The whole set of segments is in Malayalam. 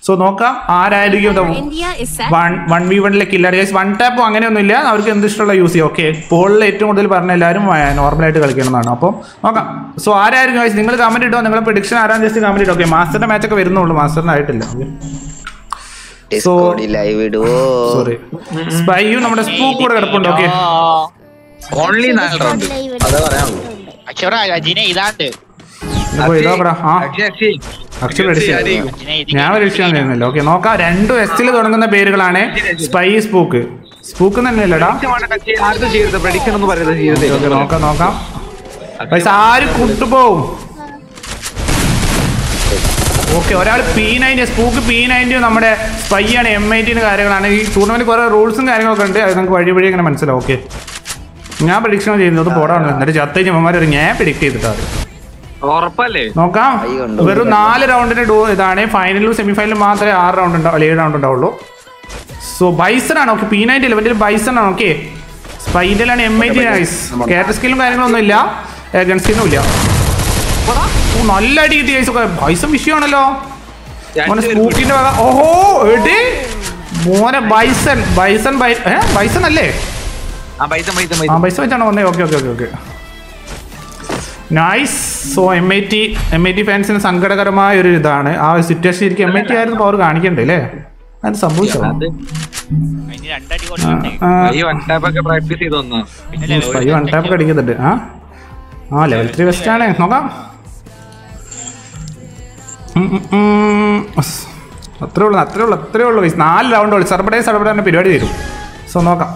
സോ നോക്കാം ആരായിരിക്കും India is set. One one V വണ്ണിലേക്ക് ഇല്ല ഗൈസ് വൺ ടാപ്പോ അങ്ങനെയൊന്നുമില്ല അവർക്ക് എന്ത് ഇഷ്ടമുള്ള യൂസ് ചെയ്യും ഓക്കെ പോളിൽ ഏറ്റവും കൂടുതൽ പറഞ്ഞ എല്ലാവരും നോർമലായിട്ട് കളിക്കണമെന്നാണ് അപ്പം നോക്കാം സോ ആരായിരിക്കും ഗൈസ് നിങ്ങൾ കമന്റ് ഇട്ടോ നിങ്ങളുടെ പ്രഡിക്ഷൻ ആരാന്ന് ജസ്റ്റ് കമന്റ് ഇട്ടോ ഓക്കെ മാസ്റ്ററിന്റെ മാച്ച് ഒക്കെ വരുന്നുള്ളൂ മാസ്റ്ററിന് ആയിട്ടില്ല ഡിസ്കോഡിൽ ലൈവ് ഇടുവോ സോറി സ്പൈയും നമ്മുടെ സ്പൂക്ക് കൂടെ കിടപ്പുണ്ട് ഓക്കെ ഓൺലി നാല് റൗണ്ട് അതാ പറയാനുള്ളൂ അക്ഷര അജിനെ ഇതാണ്ട് ഇതാ ആ അക്ഷയ്, അക്ഷയ്. അക്ഷയ് പ്രഡിക്ഷൻ ആരെയും. അജിനെ ഇത് ഞാൻ പരീക്ഷിക്കാൻ തരുന്നില്ല ഓക്കെ നോക്കാം രണ്ടും എസ്റ്റിൽ തുടങ്ങുന്ന പേരുകളാണ് സ്പൈ സ്പൂക്ക് സ്പൂക്ക് തന്നെയല്ലടാ Prediction വേണ്ട, അക്ഷയ്. ആർക്കും ചെയ്യരുത് പ്രഡിക്ഷൻ ഒന്നും പറയുന്നത് ചെയ്യരുത് ഓക്കെ നോക്കാം നോക്കാം പൈസ ആര് കൊണ്ടുപോകും ഓക്കെ ഒരാൾ P ninety spook P ninety നമ്മുടെ സ്പൈ ആണ് എം ഐ ടിന്റെ കാര്യങ്ങളാണ് ഈ ടൂർണമെന്റ് കുറെ റൂൾസും കാര്യങ്ങളൊക്കെ ഉണ്ട് അത് നമുക്ക് വഴി വഴി ഇങ്ങനെ മനസ്സിലാവും ഓക്കെ ഞാൻ പ്രഡിക്ഷൻ ചെയ്യുന്നത് പോടാണ് എന്നിട്ട് ചത്ത ചമ്മമാർ ഒരു ഞാൻ പ്രിഡിക്ട് ചെയ്തിട്ടാണ് ഉറപ്പല്ലേ നോക്കാം കൈ കൊണ്ട് വെറും നാല് റൗണ്ടിന്റെ ഡോ ഇതാണ് ഫൈനലിലും സെമി ഫൈനലിലും മാത്രമേ ആറ് റൗണ്ട് ഉണ്ടാവും അല്ലെങ്കിൽ ഏഴ് റൗണ്ട് ഉണ്ടാവുള്ളൂ സോ ബൈസൺ ആണ് ഓക്കെ പി നയൻറ്റി ലെവലിൽ ബൈസൺ ആണ് ഓക്കെ സ്പൈൻഡിലാണ് M I T nice character സ്കില്ലും കാര്യങ്ങളൊന്നും ഇല്ല ഗൺ സ്കിന്നും ഇല്ല ഓ, നല്ല അടി കിട്ടി ഗൈസ് ഒക്കെ ബൈസൺ വിഷയമാണല്ലോ മോനെ സ്കൂട്ടിന്റെ വക ഓഹോ എടി മോനെ ബൈസൺ ബൈസൺ ബൈ ഏ ബൈസൺ അല്ലേ ആ പൈസ പൈസ ആ പൈസ പൈസ വെച്ചാണോ വന്നേ okay okay okay okay nice so M I T M I T ഫാൻസിന് സങ്കടകരമായ ഒരു ഇതാണ് ആ ഒരു സിറ്റുവേഷൻ ശരിക്കും എം ഐ ടി ആയിരുന്നു പവർ കാണിക്കണ്ടേ അല്ലേ അത് സംഭവിച്ചോ അത് അതിന് രണ്ടടി കൊടുക്കണ്ടേ ഈ വൺ ടാപ്പ് ഒക്കെ പ്രാക്ടീസ് ചെയ്ത് വന്നാ പിന്നെ level ഫൈവ് വൺ ടാപ്പ് കടിക്കുന്നുണ്ട് ആ ആ ലെവൽ ത്രീ വെസ്റ്റ് ആണ് നോക്കാം ഉം, ഉം, ഉം. അസ്. അത്രേ ഉള്ളൂ അത്രേ ഉള്ളൂ അത്രേ ഉള്ളൂ guys. നാല് റൗണ്ട് ഉള്ളു സർബഡേ സർബഡേ തന്നെ പരിപാടി തരും സോ നോക്കാം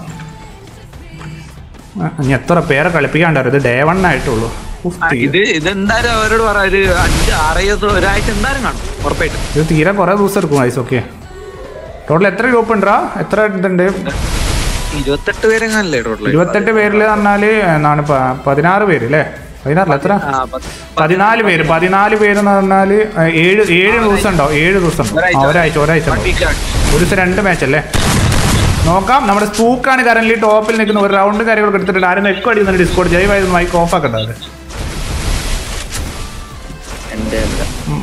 ആ, ഇനി എത്ര പേരെ കളിപ്പിക്കാണ്ടായിരുന്നു ഇത് ഡേ വൺ ആയിട്ടുള്ളൂ ഉഫ്, ആ, തീരെ- ഇത് ഇതെന്തായാലും അവരോട് പറ ഒരു അഞ്ച് ആറ് ദിവസം ഒരാഴ്ച എന്തായാലും കാണും ഉറപ്പായിട്ടും ഇത് തീരെ കുറെ ദിവസം എടുക്കും ഐസ് ഓക്കെ ടോട്ടൽ എത്ര ഗ്രൂപ്പ് ഉണ്ടാ എത്ര ഇതുണ്ട് ഇരുപത്തെട്ട് പേരെങ്ങാനല്ലേ ടോട്ടൽ ഇരുപത്തെട്ട് പേരിൽ പറഞ്ഞാല് എന്താണ് പ- പതിനാറ് പേര് അല്ലേ പതിനാറില്ല എത്ര പതിനാല് പേര് പതിനാല് പേര് എന്ന് പറഞ്ഞാല് ഏഴ് ഏഴ് ദിവസം ഉണ്ടാവും ഏഴ് ദിവസം ഉണ്ടാവും ആ, ഒരാഴ്ച ഒരാഴ്ച ഉണ്ടാവും ഒരു ദിവസം രണ്ട് മാച്ച് അല്ലേ നോക്കാം നമ്മുടെ സ്പൂക്കാണ് കറന്റ് ടോപ്പിൽ നിൽക്കുന്ന ഒരു റൗണ്ട് കാര്യങ്ങളൊക്കെ എടുത്തിട്ടുണ്ട് ആരും നെക്ക് അടിക്കുന്നുണ്ട് ഡിസ്കോഡ് ജൈവായത് മൈക്ക് ഓഫ് ആക്കട്ടെ എന്റെ അല്ല.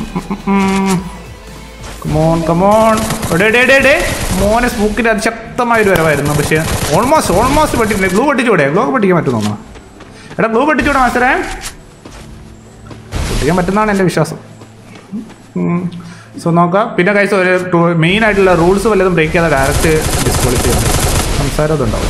കമോൺ കമോൺ മോനെ സ്പൂക്കിന്റെ അതിശക്തമായ ഒരു വരവായിരുന്നു പക്ഷേ ഓൾമോസ്റ്റ് ഓൾമോസ്റ്റ് പെട്ടിട്ടുണ്ട് ഗ്ലൂ പൊട്ടിച്ചൂടെ ഗ്ലൂ പൊട്ടിക്കാൻ പറ്റുന്നു എടാ ഗ്ലൂ പൊട്ടിച്ചൂടെ മാസ്റ്ററെ പൊട്ടിക്കാൻ പറ്റുന്നതാണ് എൻ്റെ വിശ്വാസം സോ നോക്കാം പിന്നെ കൈസ് ഒരു മെയിൻ ആയിട്ടുള്ള റൂൾസ് വല്ലതും ബ്രേക്ക് ചെയ്യാതെ ഡയറക്റ്റ് ഡിസ്ക്വാളിഫൈ ചെയ്യാം സംസാരം അതുണ്ടാവും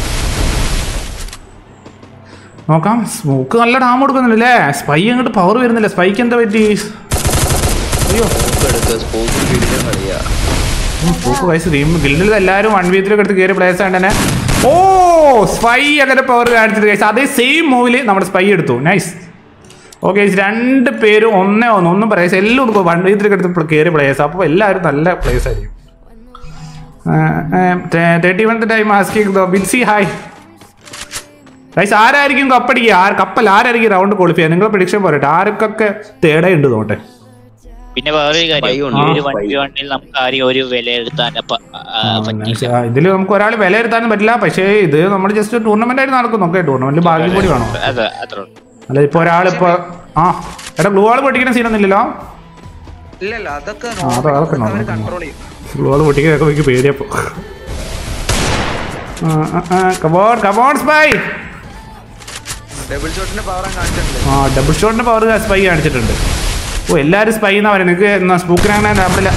നോക്കാം സ്മോക്ക് നല്ല ഡാം കൊടുക്കുന്നില്ലേ സ്പൈ അങ്ങോട്ട് പവർ വരുന്നില്ല സ്പൈക്ക് എന്താ പറ്റി അയ്യോ സ്പോക്ക് എടുക്കുക സ്പോക്ക് പിടിക്കാൻ കളിയാ സ്പോക്ക് വയസ്സ് ടീം ഗിൽഡിൽ എല്ലാവരും വൺ വി ത്രീ എടുത്ത് കയറിയ പ്ലേയേഴ്സ് ആണ് തന്നെ ഓ സ്പൈ അങ്ങനെ പവർ കാണിച്ചത് കൈസ് അതേ സെയിം മൂവിൽ നമ്മുടെ സ്പൈ എടുത്തു നൈസ് ഓക്കെ രണ്ട് പേരും ഒന്നേ ഒന്ന് ഒന്നും പറയാം എല്ലാം വൺ വി ത്രീ എടുത്ത് കയറിയ പ്ലേയേഴ്സ് അപ്പോൾ എല്ലാവരും നല്ല പ്ലേയേഴ്സ് ആയിരിക്കും thirty one time asking Binsy hi guys ആരായിരിക്കും കപ്പടിക്കുക ആ കപ്പൽ ആരായിരിക്കും റൗണ്ട് ക്വാളിഫൈ നിങ്ങൾ പ്രഡിക്ഷൻ പറയട്ടെ ആർക്കൊക്കെ തേടേ ഉണ്ട് തോട്ടെ പിന്നെ വേറൊരു കാര്യം Spy ഉണ്ട്, ഈ ഒരു spy. വണ്ടി വണ്ടിയിൽ നമുക്ക് ആരെയും ഒരു വിലയിരുത്താൻ പ- ആ, പറ്റില്ല ഇതിൽ നമുക്ക് ഒരാൾ വിലയിരുത്താനും പറ്റില്ല പക്ഷേ ഇത് നമ്മൾ ജസ്റ്റ് ടൂർണമെന്റ് ആയിട്ട് നടക്കുന്നു ഓക്കെ ടൂർണമെന്റിൽ ഭാഗ്യം കൂടി വേണം അതെ അത്രേ ഉള്ളൂ അല്ല ഇപ്പൊ ഒരാളിപ്പോ ആ എടാ ഗ്ലൂ ആൾ പൊട്ടിക്കുന്ന സീനൊന്നുമില്ലല്ലോ ഇല്ലല്ല അതൊക്കെ ആ, അത് അതൊക്കെ normal. കൺട്രോൾ ചെയ്യും ഗ്ലൂ ആൾ പൊട്ടിക്കുന്നൊക്കെ എനിക്ക് പേടിയപ്പോ കബോൺ കബോൺ സ്പൈ ഡബിൾ ഷോട്ടിന്റെ പവർ കാണിച്ചിട്ടുണ്ട് ആ ഡബിൾ ഷോട്ടിന്റെ പവർ സ്പൈ കാണിച്ചിട്ടുണ്ട് ഓ എല്ലാരും സ്പൈ എന്നാ പറയുന്നത് നിങ്ങൾക്ക് സ്പൂക്കിനാണ് നമ്മളില്ല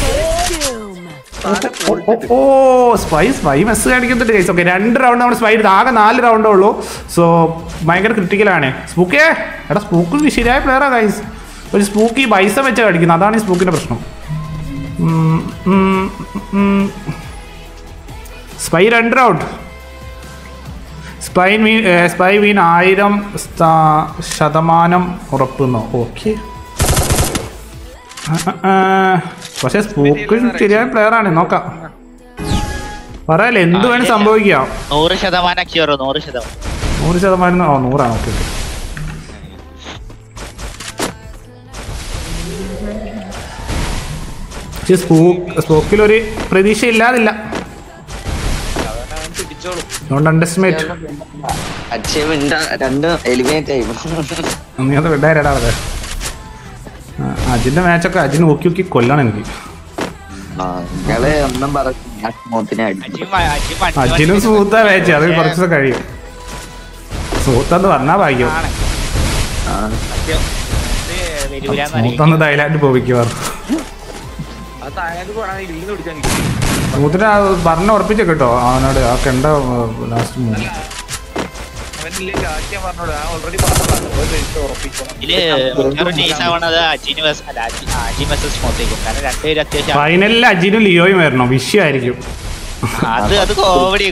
ഓ സ്പൈ സ്പൈ മെസ്സ് കാണിക്കുന്നുണ്ട് ഗൈസ് ഓക്കെ രണ്ട് റൗണ്ട് നമ്മൾ സ്പൈ എടുത്ത് ആകെ നാല് റൗണ്ടേ ഉള്ളൂ സോ ഭയങ്കര ക്രിട്ടിക്കലാണ് സ്പൂക്കേ എടാ സ്പൂക്ക് ശരിയായ പ്ലെയറാ ഗൈസ് ഒരു സ്പൂക്ക് ഈ പൈസ വെച്ചാ കളിക്കുന്നത് അതാണ് ഈ സ്പൂക്കിന്റെ പ്രശ്നം ഉം, ഉം, ഉം. സ്പൈ രണ്ട് റൗണ്ട് സ്പൈ മീൻ സ്പൈ മീൻ ആയിരം സ്ഥാ- ശതമാനം ഉറപ്പുന്നോ ഓക്കെ പക്ഷെ സ്പൂക്ക് ശരിയായ പ്ലെയർ ആണ് നോക്കാം പറയല്ലേ എന്ത് വേണം സംഭവിക്കാം നൂറ് ശതമാനം അക്യൂർ നൂറ് ശതമാനം നൂറ് ശതമാനം ഓ നൂറാണ് ഓക്കെ ഓക്കെ പക്ഷെ സ്പൂക്ക് സ്പോക്കിലൊരു പ്രതീക്ഷ ഇല്ലാതില്ല ഡോണ്ട് അണ്ടർസ്റ്റിമേറ്റ് അച്ചീവ്മെന്റ് രണ്ട് എലിമിനേറ്റ് ആയി നീ അത് വിടാരടാ അത് അജിന്റെ മാച്ചൊക്കെ അജിന് നോക്കി നോക്കി കൊല്ലണം എനിക്ക് ആ നിങ്ങള് ഒന്നും പറഞ്ഞു സ്മൂത്തിനെ അടിച്ചു അജി മ- അജി വണ്ടി അജിനും വണ്ടി സൂത്താ വേച്ച അത് കുറച്ച് ദിവസം കഴിയും സൂത്തന്ന് വന്നാ ഭാഗ്യം ആണ്. ആ സത്യം. ഇത് വരൂലാന്ന് അറിയും. സൂത്തന്ന് തൈലാൻഡ് പോവിക്കുവാർ അത് താഴേക്ക് പോകണമെങ്കിൽ ഇല്ലെന്ന് പിടിച്ചാൽ നിൽക്കും സൂത്തിനെ പറഞ്ഞ ഉറപ്പിച്ച കേട്ടോ അവനോട് ആ കണ്ട ലാസ്റ്റ് അവനില്ലെങ്കിൽ ആക്കിയാൻ പറഞ്ഞോളൂ ഞാൻ ഓൾറെഡി പറഞ്ഞതാണ് പോയി കഴിച്ച് ഉറപ്പിക്കണം ഇതില് മുന്നൂറ് നൈസ് ആവണത് അജിന് വസ് അല്ല അജി ആ, അജി വസ് സ്മൂത്തേക്കും കാരണം രണ്ടുപേരും അത്യാവശ്യം ഫൈനലിൽ അജിനും ലിയോയും വരണം വിഷയമായിരിക്കും അത് അത് കോമഡി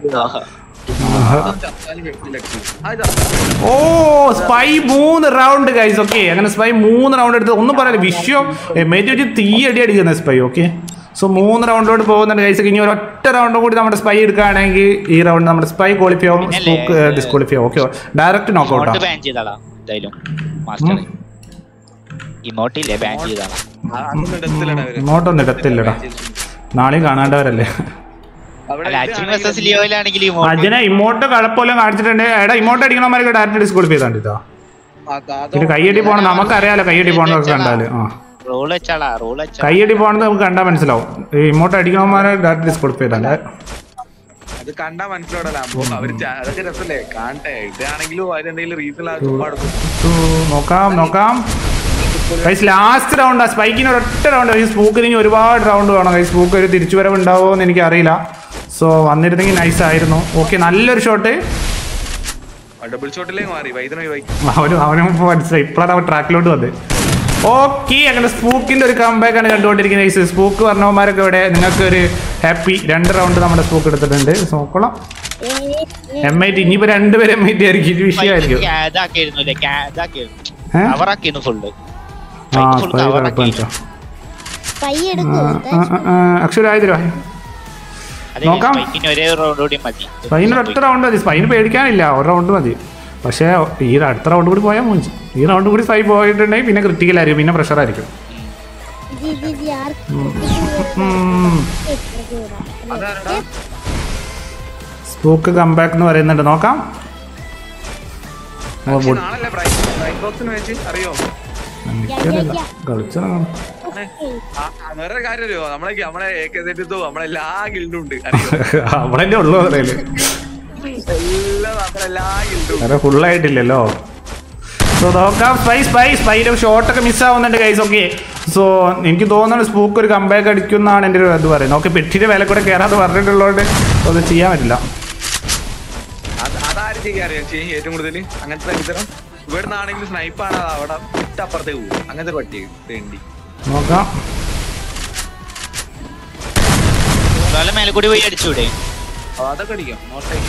ഓ സ്പൈ മൂന്ന് റൗണ്ട് ഗൈസ് ഓക്കെ അങ്ങനെ സ്പൈ മൂന്ന് റൗണ്ട് എടുത്ത് ഒന്നും പറയാല്ല വിഷയം മേറ്റി വെച്ച് തീ അടി അടിക്കുന്ന സ്പൈ ഓക്കെ സോ മൂന്ന് റൗണ്ടിലോട്ട് പോകുന്നുണ്ട് ഗൈസ് ഇനി ഒരൊറ്റ റൗണ്ട് കൂടി നമ്മുടെ സ്പൈ എടുക്കുകയാണെങ്കിൽ ഈ റൗണ്ട് നമ്മുടെ സ്പൈ ക്വാളിഫൈ ആവും പിന്നല്ലേ, സ്പോക്ക് ഡിസ്ക്വാളിഫൈ ആവും ഓക്കെ ഡയറക്റ്റ് നോക്ക് ഇമോട്ട് ഔട്ടാ ബാൻ ചെയ്താളാ എന്തായാലും മാസ്റ്റർ ഇമോട്ടില്ലേ ബാൻ ചെയ്താളാ അതൊന്നും ഇടത്തില്ലടാ അവര് ഇങ്ങോട്ടൊന്നും ഇടത്തില്ലടാ നാളെയും കാണാണ്ടവരല്ലേ അവിടെ അല്ല ഇത് അജിൻ ആണെങ്കിൽ വസസ് ലിയോയിലാണെങ്കിൽ ഇമോട്ട് അജിനെ ഇമോട്ട് കഴപ്പോലും കാണിച്ചിട്ടുണ്ട് എടാ ഇമോട്ട് അടിക്കണമാരൊക്കെ ഡയറക്റ്റ് ഡിസ്ക്വാളിഫൈ ചെയ്താണ്ട് ഇതാ ആ കാതോ പിന്നെ കൈയടി പോകണം നമുക്കറിയാലോ കൈയടി പോകണമെന്നൊക്കെ കണ്ടാല് ആ റോൾ വെച്ചാളാ റോൾ വെച്ചാ കൈയടി പോകണമെന്ന് നമുക്ക് കണ്ടാൽ മനസ്സിലാവും ഈ ഇമോട്ട് അടിക്കണമാരെ ഡയറക്റ്റ് ഡിസ്ക്വാളിഫൈ ചെയ്താണ്ട് അത് കണ്ടാ മനസ്സിലോടല്ല അപ്പൊ അവര് ചാ- അതൊക്കെ രസല്ലേ കാണട്ടെ ഇതാണെങ്കിലും അതിനെന്തെങ്കിലും റീസൺ ചുമ്മാടുക്കും നോക്കാം നോക്കാം ഗൈസ് ലാസ്റ്റ് റൗണ്ട് സ്പൈക്കിന് ഒരൊറ്റ റൗണ്ട് ഈ സ്പൂക്കിന് ഇനി ഒരുപാട് റൗണ്ട് വേണം ഗൈസ് സ്പൂക്ക് ഒരു തിരിച്ചു വരവ് ഉണ്ടാവുമോ എന്ന് എനിക്ക് അറിയില്ല സോ വന്നിരുന്നെങ്കിൽ നൈസ് ആയിരുന്നു ഓക്കെ നല്ലൊരു ഷോട്ട് ഡബിൾ ഷോട്ടിലേക്ക് മാറി വൈദ്യുതി വൈ അവനും അവനും ഇപ്പൊ മനസ്സിലായി ഇപ്പോഴാണ് അവൻ ട്രാക്കിലോട്ട് വന്നത് ഓക്കെ അങ്ങനെ സ്പൂക്കിന്റെ ഒരു കമ്പാക്ക് ആണ് കണ്ടുകൊണ്ടിരിക്കുന്നത് ഗൈസ് സ്പൂക്ക് പറഞ്ഞവന്മാരൊക്കെ ഇവിടെ നിങ്ങൾക്ക് ഒരു ഹാപ്പി രണ്ട് റൗണ്ട് നമ്മുടെ സ്പൂക്ക് എടുത്തിട്ടുണ്ട് നോക്കണം എം ഐ ടി ഇനിയിപ്പോ രണ്ടുപേരും എം ഐ ടി ആയിരിക്കും ഇത് വിഷയമായിരിക്കും ഇതാക്കിയിരുന്നു അല്ലേ ഇതാക്കിയിരുന്നു ഏ? കവറാക്കിയിരുന്നു ഫുള്ള് ആ ഫുൾ സ്പൈ കവറാക്കി കുഴപ്പമില്ല പൈ എടുക്കൂ അക്ഷര ആയിരോ നോക്കാം. സ്പൈക്കിന് ഒരേ റൗണ്ട് കൂടി മതി സ്പൈന് ഒറ്റ റൗണ്ട് മതി സ്പൈന് പേടിക്കാനില്ല ഒരു റൗണ്ട് മതി പക്ഷേ ഈ അടുത്ത റൗണ്ട് കൂടി പോയാൽ മൂഞ്ചി ഈ റൗണ്ട് കൂടി സ്പൈ പോയിട്ടുണ്ടെങ്കിൽ പിന്നെ ക്രിട്ടിക്കൽ ആയിരിക്കും പിന്നെ പ്രഷർ ആയിരിക്കും ഇത് ഇത് ഇത് ആർക്ക് ഉം. അതാരടാ സ്പൂക്ക് കംബാക്ക് എന്ന് പറയുന്നുണ്ട് നോക്കാം ഓ, പക്ഷെ ബുഡ്. നാളല്ലേ ബ്രൈറ്റ് ബ്രൈറ്റ് ബോക്സിന് വെച്ച് അറിയോ എനിക്കറിയില്ല കളിച്ചതാണ് ആ, ആ, വേറെ കാര്യം അറിയോ നമ്മളെ നമ്മളെ എ കെ സെറ്റോ നമ്മളെ എല്ലാ ഗിൽഡും ഉണ്ട് അറിയോ അവിടെ ഉള്ളു പറയല് എല്ലാം നമ്മളെ എല്ലാ ഗിൽഡും വേറെ ഫുൾ ആയിട്ടില്ലല്ലോ സോ നോക്കാം സ്പൈ സ്പൈ സ്പൈയുടെ ഷോട്ടൊക്കെ മിസ്സാവുന്നുണ്ട് ഗൈസ് ഓക്കെ സോ എനിക്ക് തോന്നുന്നു സ്പൂക്ക് ഒരു കമ്പാക്ക് അടിക്കുന്നാണ് എൻ്റെ ഒരു ഇത് പറയുന്നത് ഓക്കെ പെട്ടിയുടെ വില കൂടെ കയറാതെ പറഞ്ഞിട്ടുള്ളതുകൊണ്ട് അത് ചെയ്യാൻ പറ്റില്ല അത് അതാരും ചെയ്യാൻ അറിയാം ചെയ്യും ഏറ്റവും കൂടുതൽ അങ്ങനത്തെ ഇത്തരം ഇവിടെ നിന്നാണെങ്കിൽ സ്നൈപ്പാണ് അവിടെ വിട്ടപ്പുറത്തേക്ക് പോകും അങ്ങനത്തെ പട്ടി വേണ്ടി നോക്കാം ഒരാളെ മേലെ കൂടി പോയി അടിച്ചൂടെ അപ്പൊ അതൊക്കെ അടിക്കാം മോശമായി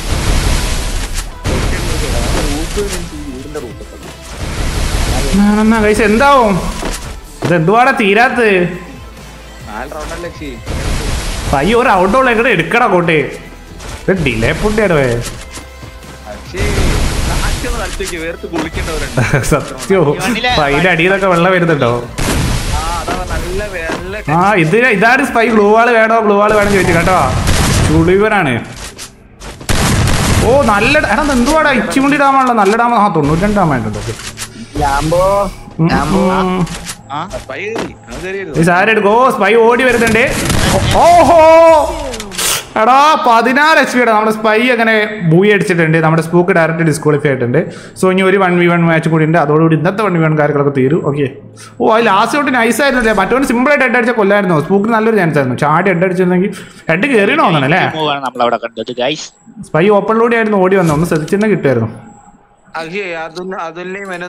എന്നാ ഗൈസ് എന്താവും ഇത് എന്തുവാടാ തീരാത്ത് നാല് റൗണ്ടല്ലേ ചെയ്യും പയ്യ ഒരു ഔട്ടുള്ള എങ്ങനെ എടുക്കടാ കോട്ടെ ഇത് ഡിലേ പൊട്ടിയാടേ പക്ഷേ നാറ്റൊന്ന് കളിച്ചേക്ക് വേർത്ത് കുളിക്കേണ്ടവരുണ്ട് സത്യോ പൈൻ്റെ അടിയിലൊക്കെ വെള്ളം വരുന്നുണ്ടോ ആ അതാ നല്ല വേ- നല്ല ആ ഇത് ഇതാണ് സ്പൈ ഗ്ലൂ വാൾ വേണോ ഗ്ലൂ വാൾ വേണം ചോദിച്ചു കേട്ടോ ചുളിവനാണ് ഓ നല്ല ഡ- എടാ ഇത് എന്തുവാടാ ഇച്ചിമുണ്ടി ഡാമാണല്ലോ നല്ല ഡാമ ആ തൊണ്ണൂറ്റി ഡാമ ഉണ്ടല്ലോ ലാംബോ ലാംബോ ആ പൈ കയറി അത് കയറിയായിരുന്നു ഈ സാരി എടുക്കോ സ്പൈ ഓടി വരുന്നുണ്ട് ഓ- ഓഹോ എടാ പതിനാറ് എച്ച് പിയുടെ നമ്മുടെ സ്പൈ അങ്ങനെ ബൂയി അടിച്ചിട്ടുണ്ട് നമ്മുടെ സ്പൂക്ക് ഡയറക്റ്റ് ഡിസ്ക്വാളിഫൈ ആയിട്ടുണ്ട് സോ ഇനി ഒരു വൺ വി വൺ മാച്ച് കൂടി ഉണ്ട് അതോടുകൂടി ഇന്നത്തെ വൺ വി വൺ കാര്യങ്ങളൊക്കെ തീരും ഓക്കെ ഓ അത് ലാസ്റ്റ് തൊട്ട് നൈസ് ആയിരുന്നില്ലേ മറ്റോണ്ട് സിമ്പിൾ ആയിട്ട് ഹെഡ് അടിച്ച കൊല്ലായിരുന്നു സ്പൂക്കിന് നല്ലൊരു ചാൻസ് ആയിരുന്നു ചാടി ഹെഡ് അടിച്ചിരുന്നെങ്കിൽ ഹെഡ് കയറിയണോ തോന്നണല്ലേ മൂവാണ് നമ്മളവിടെ കണ്ടത് ഗൈസ് സ്പൈ ഓപ്പണിലൂടെ ആയിരുന്നു ഓടി വന്നത് ഒന്ന് ശ്രദ്ധിച്ചിരുന്ന കിട്ടുമായിരുന്നു അയ്യേ അതൊന്നും അതൊല്ലേ